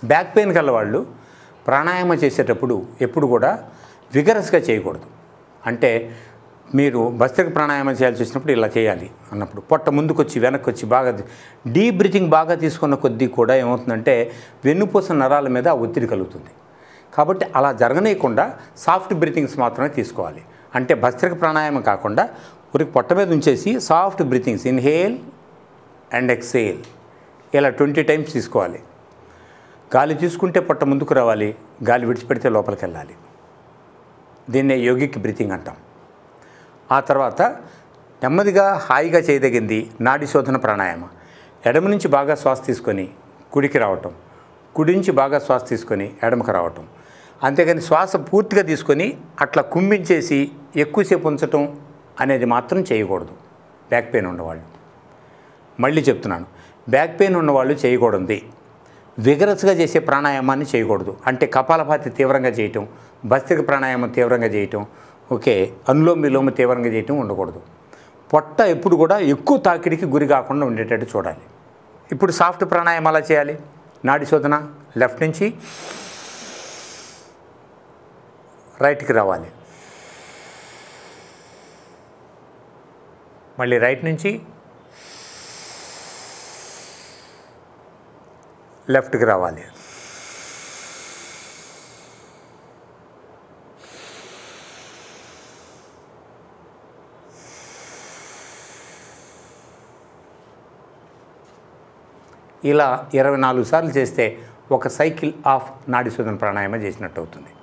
back pain గల వాళ్ళు ప్రాణాయామం చేసేటప్పుడు ఎప్పుడు కూడా విగరస్గా చేయకూడదు అంటే మీరు భస్త్రిక ప్రాణాయామం చేయాల్సి వచ్చినప్పుడు ఇలా చేయాలి అన్నప్పుడు పొట్ట ముందుకొచ్చి వెనక్కి వచ్చి బాగా డీప్ బ్రీతింగ్ బాగా తీసుకున్న కొద్దీ కూడా ఏమవుతుందంటే వెన్నుపూస నరాల మీద ఆ ఒత్తిడి కలుగుతుంది కాబట్టి అలా జరగనీయకుండా సాఫ్ట్ బ్రీతింగ్స్ మాత్రమే తీసుకోవాలి అంటే భస్త్రిక ప్రాణాయామం కాకుండా ఊరికి పొట్ట మీద ఉంచేసి soft breathings inhale and exhale ఇలా ట్వంటీ టైమ్స్ తీసుకోవాలి గాలి తీసుకుంటే పొట్ట ముందుకు రావాలి గాలి విడిచిపెడితే లోపలికి వెళ్ళాలి దీన్నే యోగిక్ బ్రీతింగ్ అంటాం ఆ తర్వాత నెమ్మదిగా హాయిగా చేయదగింది నాడి శోధన ప్రాణాయామ ఎడమ నుంచి బాగా శ్వాస తీసుకొని కుడికి రావటం కుడి నుంచి బాగా శ్వాస తీసుకొని ఎడమకు రావటం అంతేగాని శ్వాస పూర్తిగా తీసుకొని అట్లా కుంభించేసి ఎక్కువసేపు ఉంచటం అనేది మాత్రం చేయకూడదు బ్యాక్ పెయిన్ ఉన్నవాళ్ళు మళ్ళీ చెప్తున్నాను బ్యాక్ పెయిన్ ఉన్నవాళ్ళు చేయకూడదు విగరస్గా చేసే ప్రాణాయామాన్ని చేయకూడదు అంటే కపాలభాతి తీవ్రంగా చేయటం భస్తిక ప్రాణాయామం తీవ్రంగా చేయటం ఓకే అనులోమ విలోమ తీవ్రంగా చేయటం ఉండకూడదు పొట్ట ఎప్పుడు కూడా ఎక్కువ తాకిడికి గురి కాకుండా ఉండేటట్టు చూడాలి ఇప్పుడు సాఫ్ట్ ప్రాణాయామం అలా చేయాలి నాడి శోధన లెఫ్ట్ నుంచి రైట్కి రావాలి మళ్ళీ రైట్ నుంచి లెఫ్ట్కి రావాలి ఇలా ఇరవై నాలుగు సార్లు చేస్తే ఒక సైకిల్ ఆఫ్ నాడి శోధన ప్రాణాయామం చేసినట్టు అవుతుంది